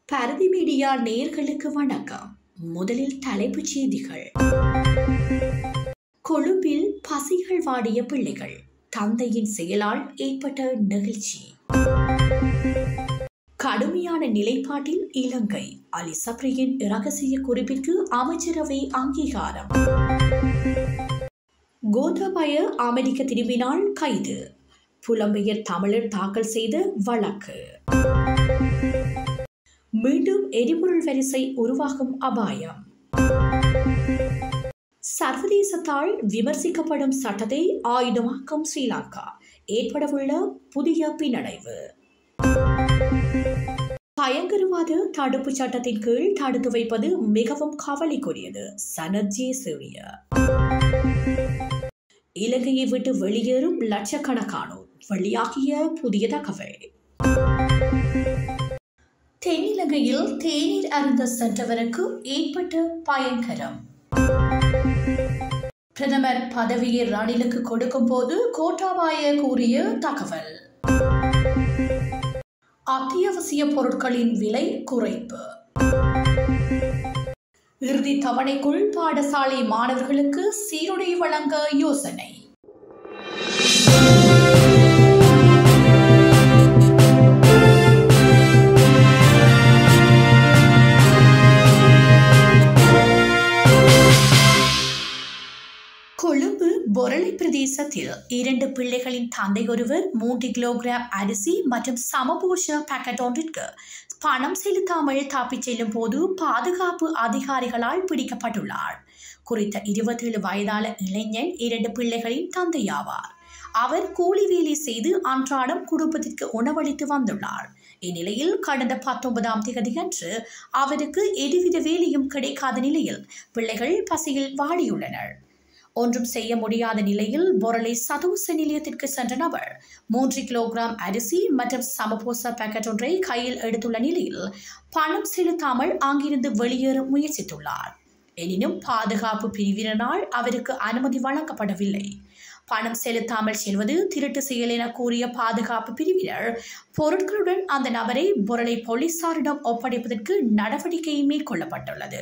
பரதி media நேர்களுக்கு வணக்கம் முதலில் தலைப்புச் செய்திகள் கொழும்பில் பசிகள் வாடிய பிள்ளைகள் தந்தையின் செயலால் ஏற்பட்ட நிகழ்ச்சி கடுமையான நிலைப்பாட்டில் இலங்கை அலி சப்ரியின் இரகசிய குறிப்பிற்கு அமைச்சரவை அங்கீகாரம் கோத்தபய அமெரிக்க திரும்பினால் கைது புலம்பெயர் தமிழர் தாக்கல் செய்த வழக்கு மீண்டும் எரிபொருள் வரிசை உருவாகும் அபாயம் சர்வதேசத்தால் விமர்சிக்கப்படும் சட்டத்தை ஆயுதமாக்கும் ஸ்ரீலங்கா ஏற்படவுள்ள புதிய பின்னடைவு பயங்கரவாத தடுப்பு சட்டத்தின் கீழ் தடுத்து வைப்பது மிகவும் கவலைக்குரியது சனர்ஜி சூரிய இலங்கையை விட்டு வெளியேறும் லட்சக்கணக்கானோர் வெளியாகிய புதிய தகவல் தென்னிலங்கையில் தேநீர் அருந்த சென்றவருக்கு ஏற்பட்ட பயங்கரம் பிரதமர் பதவியை ரணிலுக்கு கொடுக்கும் போது கோட்டாபாய கூறிய தகவல் அத்தியாவசிய பொருட்களின் விலை குறைப்பு இறுதி தவணைக்குள் பாடசாலை மாணவர்களுக்கு சீருடை வழங்க யோசனை கொழும்பு பொரளை பிரதேசத்தில் இரண்டு பிள்ளைகளின் தந்தை ஒருவர் மூன்று கிலோகிராம் அரிசி மற்றும் சமபோஷ பாக்கெட் ஒன்றிற்கு பணம் செலுத்தாமல் தப்பிச் செல்லும் போது பாதுகாப்பு அதிகாரிகளால் பிடிக்கப்பட்டுள்ளார் குறித்த இருபத்தேழு வயதான இளைஞன் இரண்டு பிள்ளைகளின் தந்தையாவார் அவர் கூலி வேலை செய்து அன்றாடம் குடும்பத்திற்கு உணவளித்து வந்துள்ளார் இந்நிலையில் கடந்த பத்தொன்பதாம் தேதியன்று அவருக்கு எதுவித வேலையும் கிடைக்காத நிலையில் பிள்ளைகள் பசியில் வாடியுள்ளனர் ஒன்றும் செய்ய முடியாத நிலையில் பொருளை சதோச நிலையத்திற்கு சென்ற நபர் மூன்று கிலோகிராம் அரிசி மற்றும் சமபோச பாக்கெட் ஒன்றை கையில் எடுத்துள்ள நிலையில் பணம் செலுத்தாமல் அங்கிருந்து வெளியேற முயற்சித்துள்ளார் எனினும் பாதுகாப்பு பிரிவினரால் அவருக்கு அனுமதி வழங்கப்படவில்லை பணம் செலுத்தாமல் செல்வது திருட்டு செயல் என கூறிய பாதுகாப்பு பிரிவினர் பொருட்களுடன் அந்த நபரை பொருளை போலீசாரிடம் ஒப்படைப்பதற்கு நடவடிக்கை மேற்கொள்ளப்பட்டுள்ளது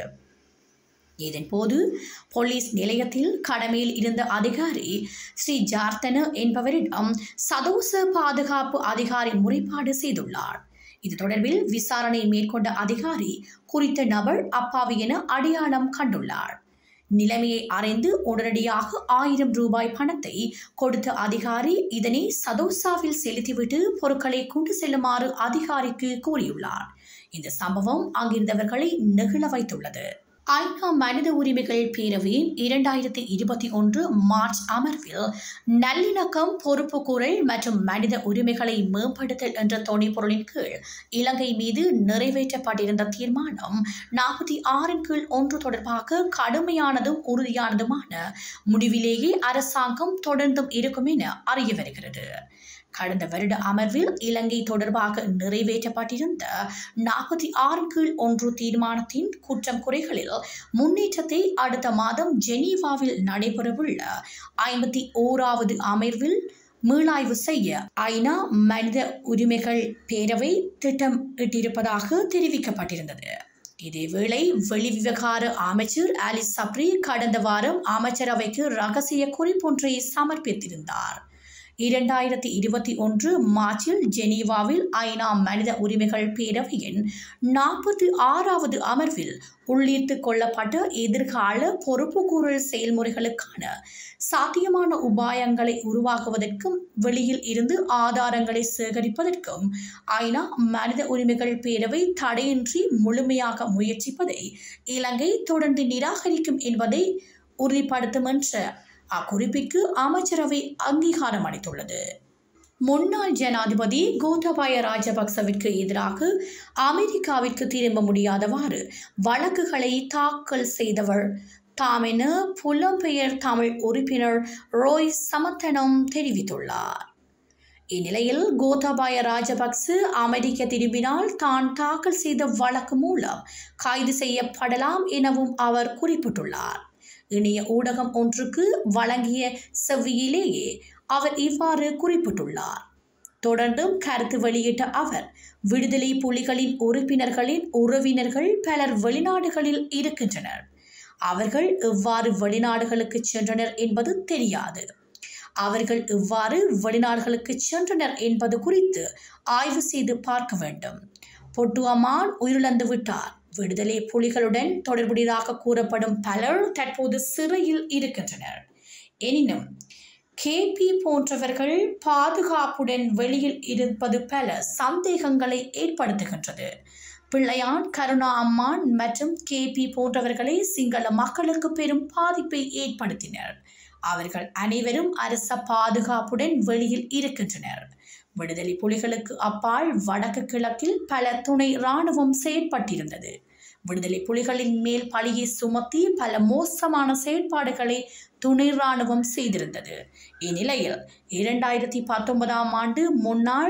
இதன்போது போலீஸ் நிலையத்தில் கடமையில் இருந்த அதிகாரி ஸ்ரீ ஜார்த்தன என்பவரிடம் சதோச பாதுகாப்பு அதிகாரி முறைப்பாடு செய்துள்ளார் இது தொடர்பில் விசாரணை மேற்கொண்ட அதிகாரி குறித்த நபர் அப்பாவி என அடையாளம் கண்டுள்ளார் நிலைமையை அறிந்து உடனடியாக ஆயிரம் ரூபாய் பணத்தை கொடுத்த அதிகாரி இதனை சதோசாவில் செலுத்திவிட்டு பொருட்களை கொண்டு செல்லுமாறு அதிகாரிக்கு கூறியுள்ளார் இந்த சம்பவம் அங்கிருந்தவர்களை நெகிழ வைத்துள்ளது ஐநா மனித உரிமைகள் பேரவையின் இரண்டாயிரத்தி இருபத்தி ஒன்று மார்ச் அமர்வில் நல்லிணக்கம் பொறுப்புக்கூறல் மற்றும் மனித உரிமைகளை மேம்படுத்தல் என்ற துணைப்பொருளின் கீழ் இலங்கை மீது நிறைவேற்றப்பட்டிருந்த தீர்மானம் நாற்பத்தி ஆறின் கீழ் ஒன்று தொடர்பாக கடுமையானதும் உறுதியானதுமான முடிவிலேயே அரசாங்கம் தொடர்ந்தும் இருக்கும் என அறிய வருகிறது கடந்த வருட அமர்வில் இலங்கை தொடர்பாக நிறைவேற்றப்பட்டிருந்த நாற்பத்தி ஆறு கீழ் ஒன்று தீர்மானத்தின் குற்றம் குறைகளில் முன்னேற்றத்தை அடுத்த மாதம் ஜெனீவாவில் நடைபெறவுள்ள ஐம்பத்தி ஓராவது அமர்வில் மீளாய்வு செய்ய ஐநா மனித உரிமைகள் பேரவை திட்டமிட்டிருப்பதாக தெரிவிக்கப்பட்டிருந்தது இதேவேளை வெளிவிவகார அமைச்சர் ஆலிஸ் சப்ரி கடந்த வாரம் அமைச்சரவைக்கு ரகசிய குறிப்பொன்றை சமர்ப்பித்திருந்தார் இரண்டாயிரத்தி இருபத்தி ஒன்று மார்ச்சில் ஜெனீவாவில் ஐநா மனித உரிமைகள் பேரவையின் நாற்பத்தி ஆறாவது அமர்வில் உள்ளீர்த்து கொள்ளப்பட்ட எதிர்கால பொறுப்புக்கூறல் செயல்முறைகளுக்கான சாத்தியமான உபாயங்களை உருவாக்குவதற்கும் வெளியில் இருந்து ஆதாரங்களை சேகரிப்பதற்கும் ஐநா மனித உரிமைகள் பேரவை தடையின்றி முழுமையாக முயற்சிப்பதை இலங்கை தொடர்ந்து நிராகரிக்கும் என்பதை உறுதிப்படுத்தும் என்ற அக்குறிப்பிற்கு அமைச்சரவை அங்கீகாரம் அளித்துள்ளது முன்னாள் ஜனாதிபதி கோத்தபாய ராஜபக்சவிற்கு எதிராக அமெரிக்காவிற்கு திரும்ப முடியாதவாறு வழக்குகளை தாக்கல் செய்தவர் தாம் என புலம்பெயர் தமிழ் உறுப்பினர் ரோய் சமத்தனம் தெரிவித்துள்ளார் இந்நிலையில் கோத்தாபாய ராஜபக்ச அமெரிக்க திரும்பினால் தான் தாக்கல் செய்த வழக்கு மூலம் கைது செய்யப்படலாம் எனவும் அவர் குறிப்பிட்டுள்ளார் இணைய ஊடகம் ஒன்றுக்கு வழங்கிய செவ்வியிலேயே அவர் இவ்வாறு குறிப்பிட்டுள்ளார் தொடர்ந்தும் கருத்து வெளியிட்ட அவர் விடுதலை புலிகளின் உறுப்பினர்களின் உறவினர்கள் பலர் வெளிநாடுகளில் இருக்கின்றனர் அவர்கள் எவ்வாறு வெளிநாடுகளுக்கு சென்றனர் என்பது தெரியாது அவர்கள் எவ்வாறு வெளிநாடுகளுக்கு சென்றனர் என்பது குறித்து ஆய்வு செய்து பார்க்க வேண்டும் பொட்டு அம்மான் உயிரிழந்து விட்டார் விடுதலை புலிகளுடன் தொடர்புடையதாக கூறப்படும் பலர் தற்போது சிறையில் இருக்கின்றனர் எனினும் கேபி போன்றவர்கள் பாதுகாப்புடன் வெளியில் இருப்பது பல சந்தேகங்களை ஏற்படுத்துகின்றது பிள்ளையான் கருணா அம்மான் மற்றும் கேபி போன்றவர்களை சிங்கள மக்களுக்கு பெரும் பாதிப்பை ஏற்படுத்தினர் அவர்கள் அனைவரும் அரச பாதுகாப்புடன் வெளியில் இருக்கின்றனர் விடுதலை புலிகளுக்கு அப்பால் வடக்கு கிழக்கில் பல துணை இராணுவம் செயற்பட்டிருந்தது விடுதலை புலிகளின் மேல் பழியை சுமத்தி பல மோசமான செயற்பாடுகளை துணை இராணுவம் செய்திருந்தது இந்நிலையில் இரண்டாயிரத்தி பத்தொன்பதாம் ஆண்டு முன்னாள்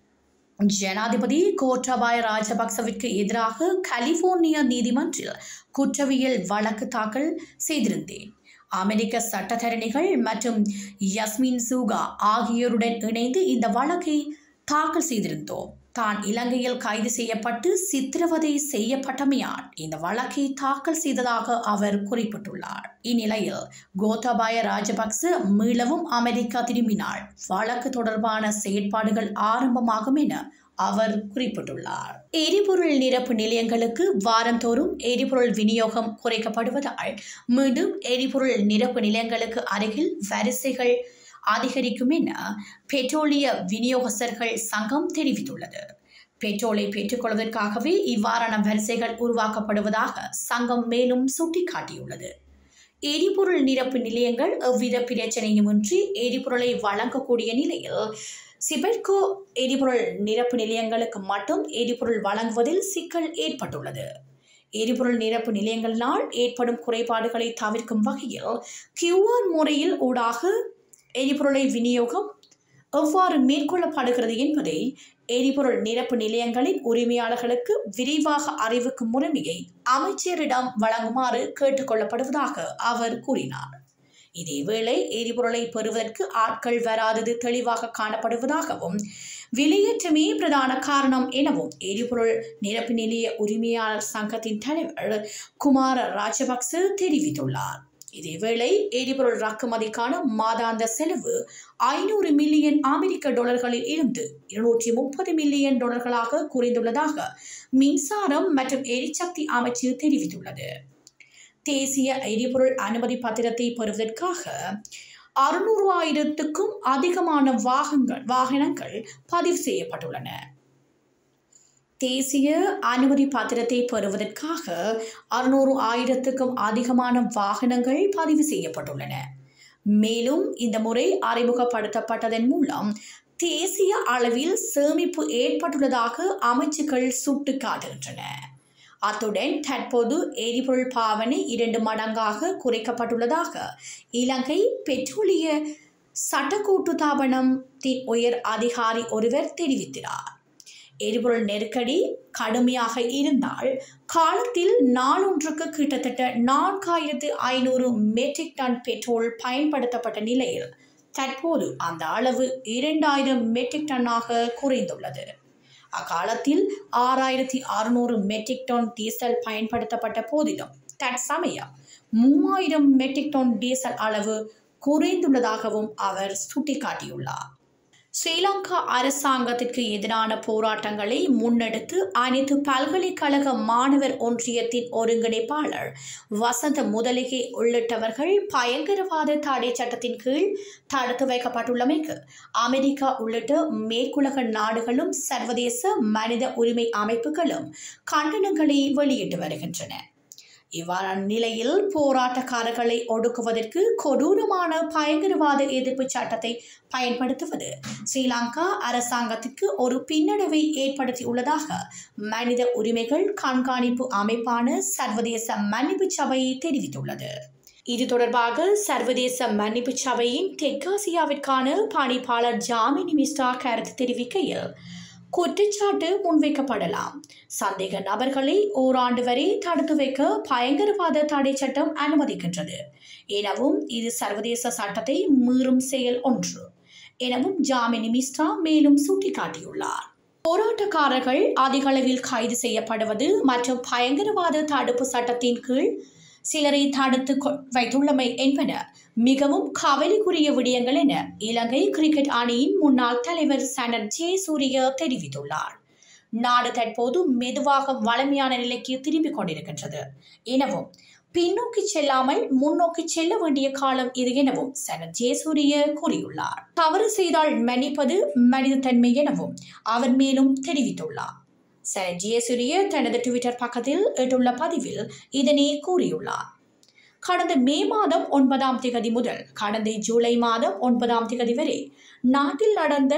ஜனாதிபதி கோட்டாபாய ராஜபக்சவிற்கு எதிராக கலிபோர்னியா நீதிமன்றில் குற்றவியல் வழக்கு தாக்கல் செய்திருந்தேன் அமெரிக்க சட்டத்தரணிகள் மற்றும் யஸ்மின் சூகா ஆகியோருடன் இணைந்து இந்த வழக்கை தாக்கல் செய்திருந்தோம் தான் இலங்கையில் கைது செய்யப்பட்டு சித்திரவதை செய்யப்பட்டமையால் இந்த வழக்கை தாக்கல் செய்ததாக அவர் குறிப்பிட்டுள்ளார் இந்நிலையில் கோத்தபாய ராஜபக்ச மீளவும் அமெரிக்கா திரும்பினார் வழக்கு தொடர்பான செயற்பாடுகள் ஆரம்பமாகும் என அவர் குறிப்பிட்டுள்ளார் எரிபொருள் நிரப்பு நிலையங்களுக்கு வாரந்தோறும் எரிபொருள் விநியோகம் குறைக்கப்படுவதால் மீண்டும் எரிபொருள் நிரப்பு நிலையங்களுக்கு அருகில் வரிசைகள் அதிகரிக்கும் என பெட்ரோலிய விநியோகஸ்தர்கள் சங்கம் தெரிவித்துள்ளது பெட்ரோலை பெற்றுக்கொள்வதற்காகவே இவ்வாறான வரிசைகள் உருவாக்கப்படுவதாக சங்கம் மேலும் சுட்டிக்காட்டியுள்ளது எரிபொருள் நிரப்பு நிலையங்கள் எவ்வித பிரச்சனையுமின்றி எரிபொருளை வழங்கக்கூடிய நிலையில் சிபெட்கோ எரிபொருள் நிரப்பு நிலையங்களுக்கு மட்டும் எரிபொருள் வழங்குவதில் சிக்கல் ஏற்பட்டுள்ளது எரிபொருள் நிரப்பு நிலையங்களினால் ஏற்படும் குறைபாடுகளை தவிர்க்கும் வகையில் கியூஆர் முறையில் ஊடாக எரிபொருளை விநியோகம் எவ்வாறு மேற்கொள்ளப்படுகிறது என்பதை எரிபொருள் நிரப்பு நிலையங்களின் உரிமையாளர்களுக்கு விரைவாக அறிவிக்கும் முறைமையை அமைச்சரிடம் வழங்குமாறு கேட்டுக்கொள்ளப்படுவதாக அவர் கூறினார் இதேவேளை எரிபொருளை பெறுவதற்கு ஆட்கள் வராதது தெளிவாக காணப்படுவதாகவும் விலையேற்றமே பிரதான காரணம் எனவும் எரிபொருள் நிரப்பு நிலைய உரிமையாளர் சங்கத்தின் தலைவர் குமார ராஜபக்ச தெரிவித்துள்ளார் இதேவேளை எரிபொருள் இறக்குமதிக்கான மாதாந்த செலவு ஐநூறு மில்லியன் அமெரிக்க டாலர்களில் இருந்து இருநூற்றி முப்பது மில்லியன் டாலர்களாக குறைந்துள்ளதாக மின்சாரம் மற்றும் எரிசக்தி அமைச்சு தெரிவித்துள்ளது தேசிய எரிபொருள் அனுமதி பத்திரத்தை பெறுவதற்காக அறுநூறு ஆயிரத்துக்கும் அதிகமான வாகனங்கள் வாகனங்கள் பதிவு செய்யப்பட்டுள்ளன தேசிய அனுமதி பத்திரத்தை பெறுவதற்காக அறுநூறு ஆயிரத்துக்கும் அதிகமான வாகனங்கள் பதிவு செய்யப்பட்டுள்ளன மேலும் இந்த முறை அறிமுகப்படுத்தப்பட்டதன் மூலம் தேசிய அளவில் சேமிப்பு ஏற்பட்டுள்ளதாக அமைச்சுக்கள் சுட்டிக்காட்டுகின்றன அத்துடன் தற்போது எரிபொருள் பாவனை இரண்டு மடங்காக குறைக்கப்பட்டுள்ளதாக இலங்கை பெட்ரோலிய சட்டக்கூட்டு தாபனத்தின் உயர் அதிகாரி ஒருவர் தெரிவித்தார் எரிபொருள் நெருக்கடி கடுமையாக இருந்தால் காலத்தில் நாளொன்றுக்கு கிட்டத்தட்ட நான்காயிரத்து ஐநூறு மெட்ரிக் டன் பெட்ரோல் பயன்படுத்தப்பட்ட நிலையில் தற்போது அந்த அளவு இரண்டாயிரம் மெட்ரிக் டன்னாக குறைந்துள்ளது அக்காலத்தில் ஆறாயிரத்தி அறுநூறு மெட்ரிக் டன் டீசல் பயன்படுத்தப்பட்ட போதிலும் தற்சமயம் மூவாயிரம் மெட்ரிக் டன் டீசல் அளவு குறைந்துள்ளதாகவும் அவர் சுட்டிக்காட்டியுள்ளார் ஸ்ரீலங்கா அரசாங்கத்திற்கு எதிரான போராட்டங்களை முன்னெடுத்து அனைத்து பல்கலைக்கழக மாணவர் ஒன்றியத்தின் ஒருங்கிணைப்பாளர் வசந்த முதலிகை உள்ளிட்டவர்கள் பயங்கரவாத தடை சட்டத்தின் கீழ் தடுத்து வைக்கப்பட்டுள்ளமைக்கு அமெரிக்கா உள்ளிட்ட மேற்குலக நாடுகளும் சர்வதேச மனித உரிமை அமைப்புகளும் கண்டனங்களை வெளியிட்டு வருகின்றன இவ்வாறான நிலையில் போராட்டக்காரர்களை ஒடுக்குவதற்கு கொடூரமான பயங்கரவாத எதிர்ப்பு சட்டத்தை பயன்படுத்துவது ஸ்ரீலங்கா அரசாங்கத்திற்கு ஒரு பின்னடைவை ஏற்படுத்தியுள்ளதாக மனித உரிமைகள் கண்காணிப்பு அமைப்பான சர்வதேச மன்னிப்பு சபை தெரிவித்துள்ளது இது தொடர்பாக சர்வதேச மன்னிப்பு சபையின் தெற்காசியாவிற்கான பணிப்பாளர் ஜாமினி மிஸ்ரா கருத்து தெரிவிக்கையில் குற்றச்சாட்டு முன்வைக்கப்படலாம் சந்தேக நபர்களை ஓராண்டு வரை தடுத்து வைக்க பயங்கரவாத தடை சட்டம் அனுமதிக்கின்றது எனவும் இது சர்வதேச சட்டத்தை மீறும் செயல் ஒன்று எனவும் ஜாமினி மிஸ்ரா மேலும் சுட்டிக்காட்டியுள்ளார் போராட்டக்காரர்கள் அதிக அளவில் கைது செய்யப்படுவது மற்றும் பயங்கரவாத தடுப்பு சட்டத்தின் கீழ் சிலரை தடுத்து கொ- வைத்துள்ளமை என்பன மிகவும் கவலைக்குரிய விடயங்கள் என இலங்கை கிரிக்கெட் அணியின் முன்னாள் தலைவர் சனத் ஜெயசூரிய தெரிவித்துள்ளார் நாடு தற்போது மெதுவாக வளமையான நிலைக்கு திரும்பிக் கொண்டிருக்கின்றது எனவும் பின்னோக்கி செல்லாமல் முன்னோக்கி செல்ல வேண்டிய காலம் இது எனவும் சனத் ஜெயசூரிய கூறியுள்ளார் தவறு செய்தால் மன்னிப்பது மனிதத்தன்மை எனவும் அவர் மேலும் தெரிவித்துள்ளார் சனத் ஜெயசூரிய தனது ட்விட்டர் பக்கத்தில் இட்டுள்ள பதிவில் இதனை கூறியுள்ளார் கடந்த மே மாதம் ஒன்பதாம் திகதி முதல் கடந்த ஜூலை மாதம் ஒன்பதாம் திகதி வரை நாட்டில் நடந்த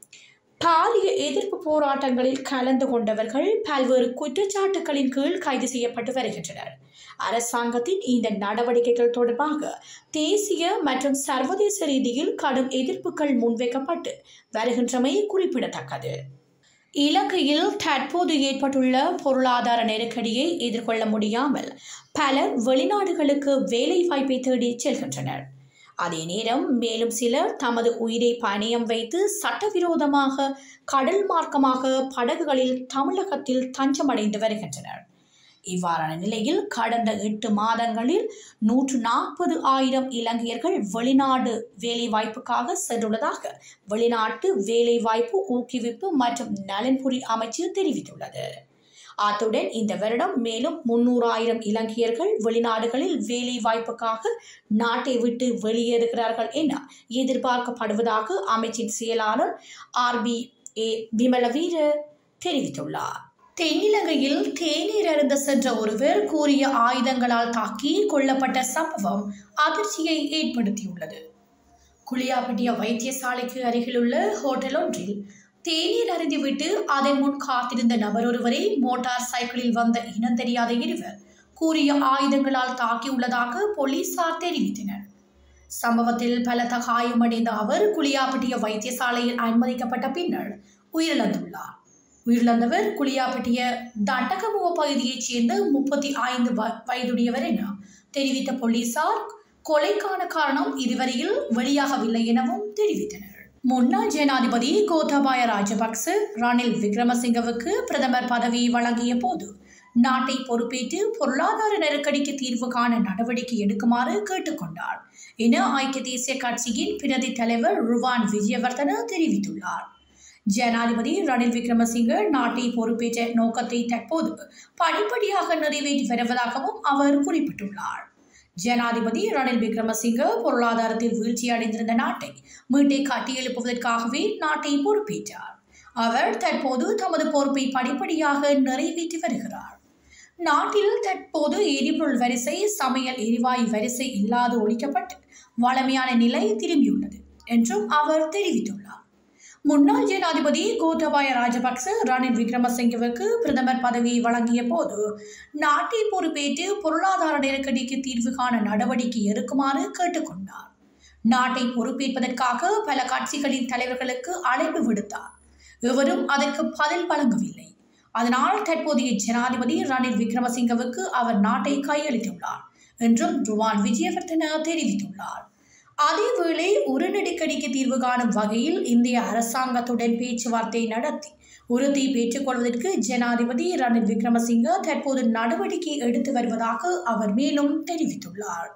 பாலிய எதிர்ப்பு போராட்டங்களில் கலந்து கொண்டவர்கள் பல்வேறு குற்றச்சாட்டுகளின் கீழ் கைது செய்யப்பட்டு வருகின்றனர் அரசாங்கத்தின் இந்த நடவடிக்கைகள் தொடர்பாக தேசிய மற்றும் சர்வதேச ரீதியில் கடும் எதிர்ப்புகள் முன்வைக்கப்பட்டு வருகின்றமை குறிப்பிடத்தக்கது இலங்கையில் தற்போது ஏற்பட்டுள்ள பொருளாதார நெருக்கடியை எதிர்கொள்ள முடியாமல் பலர் வெளிநாடுகளுக்கு வேலை வாய்ப்பை தேடி செல்கின்றனர் அதே நேரம் மேலும் சிலர் தமது உயிரை பணயம் வைத்து சட்டவிரோதமாக கடல் மார்க்கமாக படகுகளில் தமிழகத்தில் தஞ்சமடைந்து வருகின்றனர் இவ்வாறான நிலையில் கடந்த எட்டு மாதங்களில் நூற்று நாற்பது ஆயிரம் இலங்கையர்கள் வெளிநாடு வேலைவாய்ப்புக்காக சென்றுள்ளதாக வெளிநாட்டு வேலைவாய்ப்பு ஊக்குவிப்பு மற்றும் நலன்புரி அமைச்சு தெரிவித்துள்ளது அத்துடன் இந்த வருடம் மேலும் முன்னூறாயிரம் இலங்கையர்கள் வெளிநாடுகளில் வேலை வாய்ப்புக்காக நாட்டை விட்டு வெளியேறுகிறார்கள் என எதிர்பார்க்கப்படுவதாக அமைச்சின் செயலாளர் ஆர்பி ஏ விமலவீர தெரிவித்துள்ளார் தென்னிலங்கையில் தேநீர் அருந்த சென்ற ஒருவர் கூறிய ஆயுதங்களால் தாக்கி கொல்லப்பட்ட சம்பவம் அதிர்ச்சியை ஏற்படுத்தியுள்ளது குளியாப்பட்டிய வைத்தியசாலைக்கு அருகிலுள்ள ஹோட்டல் ஒன்றில் தேநீர் அருந்திவிட்டு அதன் முன் காத்திருந்த நபர் ஒருவரை மோட்டார் சைக்கிளில் வந்த இனம் தெரியாத இருவர் கூறிய ஆயுதங்களால் தாக்கியுள்ளதாக போலீசார் தெரிவித்தனர் சம்பவத்தில் பலத்த காயமடைந்த அவர் குளியாப்பட்டிய வைத்தியசாலையில் அனுமதிக்கப்பட்ட பின்னர் உயிரிழந்துள்ளார் உயிரிழந்தவர் குளியாப்பட்டிய தண்டகமுவ பகுதியைச் சேர்ந்த முப்பத்தி ஐந்து வயதுடையவர் என தெரிவித்த போலீசார் கொலைக்கான காரணம் இதுவரையில் வெளியாகவில்லை எனவும் தெரிவித்தனர் முன்னாள் ஜனாதிபதி கோத்தபாய ராஜபக்ச ரணில் விக்ரமசிங்கவுக்கு பிரதமர் பதவியை வழங்கிய போது நாட்டை பொறுப்பேற்று பொருளாதார நெருக்கடிக்கு தீர்வு காண நடவடிக்கை எடுக்குமாறு கேட்டுக்கொண்டார் என ஐக்கிய தேசிய கட்சியின் பிரதி தலைவர் ருவான் விஜயவர்தன தெரிவித்துள்ளார் ஜனாதிபதி ரணில் விக்ரமசிங்க நாட்டை பொறுப்பேற்ற நோக்கத்தை தற்போது படிப்படியாக நிறைவேற்றி வருவதாகவும் அவர் குறிப்பிட்டுள்ளார் ஜனாதிபதி ரணில் விக்ரமசிங்க பொருளாதாரத்தில் வீழ்ச்சியடைந்திருந்த நாட்டை மீட்டை கட்டியெழுப்புவதற்காகவே நாட்டை பொறுப்பேற்றார் அவர் தற்போது தமது பொறுப்பை படிப்படியாக நிறைவேற்றி வருகிறார் நாட்டில் தற்போது எரிபொருள் வரிசை சமையல் எரிவாயு வரிசை இல்லாது ஒழிக்கப்பட்டு வளமையான நிலை திரும்பியுள்ளது என்றும் அவர் தெரிவித்துள்ளார் முன்னாள் ஜனாதிபதி கோத்தபாய ராஜபக்ச ரணில் விக்ரமசிங்கவுக்கு பிரதமர் பதவியை வழங்கிய போது நாட்டை பொறுப்பேற்று பொருளாதார நெருக்கடிக்கு தீர்வு காண நடவடிக்கை எடுக்குமாறு கேட்டுக்கொண்டார் நாட்டை பொறுப்பேற்பதற்காக பல கட்சிகளின் தலைவர்களுக்கு அழைப்பு விடுத்தார் எவரும் அதற்கு பதில் வழங்கவில்லை அதனால் தற்போதைய ஜனாதிபதி ரணில் விக்ரமசிங்கவுக்கு அவர் நாட்டை கையளித்துள்ளார் என்றும் ருவான் விஜயவர்தன தெரிவித்துள்ளார் அதேவேளை ஒரு நெருக்கடிக்கு தீர்வு காணும் வகையில் இந்திய அரசாங்கத்துடன் பேச்சுவார்த்தை நடத்தி உறுதி பெற்றுக்கொள்வதற்கு ஜனாதிபதி ரணில் விக்ரமசிங்க தற்போது நடவடிக்கை எடுத்து வருவதாக அவர் மேலும் தெரிவித்துள்ளார்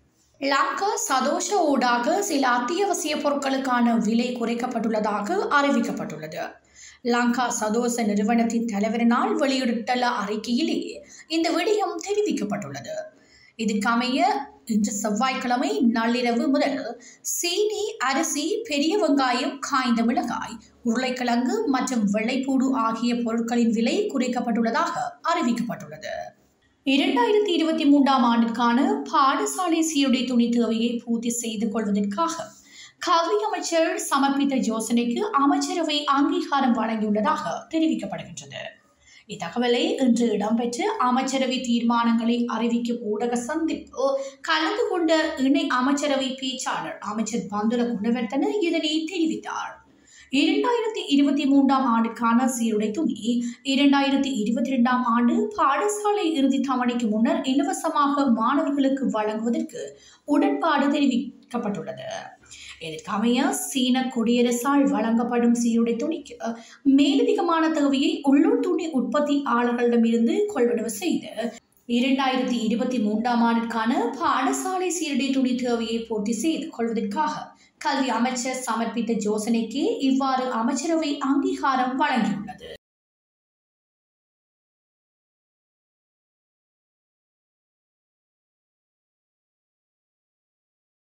லங்கா சதோஷ ஊடாக சில அத்தியாவசிய பொருட்களுக்கான விலை குறைக்கப்பட்டுள்ளதாக அறிவிக்கப்பட்டுள்ளது லங்கா சதோச நிறுவனத்தின் தலைவரினால் வெளியிட்டுள்ள அறிக்கையிலேயே இந்த விடயம் தெரிவிக்கப்பட்டுள்ளது இதுக்கமைய இன்று செவ்வாய்க்கிழமை நள்ளிரவு முதல் சீனி அரிசி பெரிய வெங்காயம் காய்ந்த மிளகாய் உருளைக்கிழங்கு மற்றும் வெள்ளைப்பூடு ஆகிய பொருட்களின் விலை குறைக்கப்பட்டுள்ளதாக அறிவிக்கப்பட்டுள்ளது இரண்டாயிரத்தி இருபத்தி மூன்றாம் ஆண்டிற்கான பாடசாலை சீருடை துணி தேவையை பூர்த்தி செய்து கொள்வதற்காக கல்வி அமைச்சர் சமர்ப்பித்த யோசனைக்கு அமைச்சரவை அங்கீகாரம் வழங்கியுள்ளதாக தெரிவிக்கப்படுகின்றது இத்தகவலை இன்று இடம்பெற்ற அமைச்சரவை தீர்மானங்களை அறிவிக்கும் ஊடக சந்திப்பு கலந்து கொண்ட இணை அமைச்சரவை பேச்சாளர் அமைச்சர் பந்துல குணவர்த்தன இதனை தெரிவித்தார் இரண்டாயிரத்தி இருபத்தி மூன்றாம் ஆண்டுக்கான சீருடை துணி இரண்டாயிரத்தி இருபத்தி ரெண்டாம் ஆண்டு பாடசாலை இறுதி தவணைக்கு முன்னர் இலவசமாக மாணவர்களுக்கு வழங்குவதற்கு உடன்பாடு தெரிவிக்கப்பட்டுள்ளது இதற்கமைய சீன குடியரசால் வழங்கப்படும் சீருடை துணிக்கு மேலதிகமான தேவையை உள்ளூர் துணி உற்பத்தியாளர்களிடமிருந்து கொள்வனவு செய்து இரண்டாயிரத்தி இருபத்தி மூன்றாம் ஆண்டிற்கான பாடசாலை சீருடை துணி தேவையை பூர்த்தி செய்து கொள்வதற்காக கல்வி அமைச்சர் சமர்ப்பித்த யோசனைக்கு இவ்வாறு அமைச்சரவை அங்கீகாரம் வழங்கியுள்ளது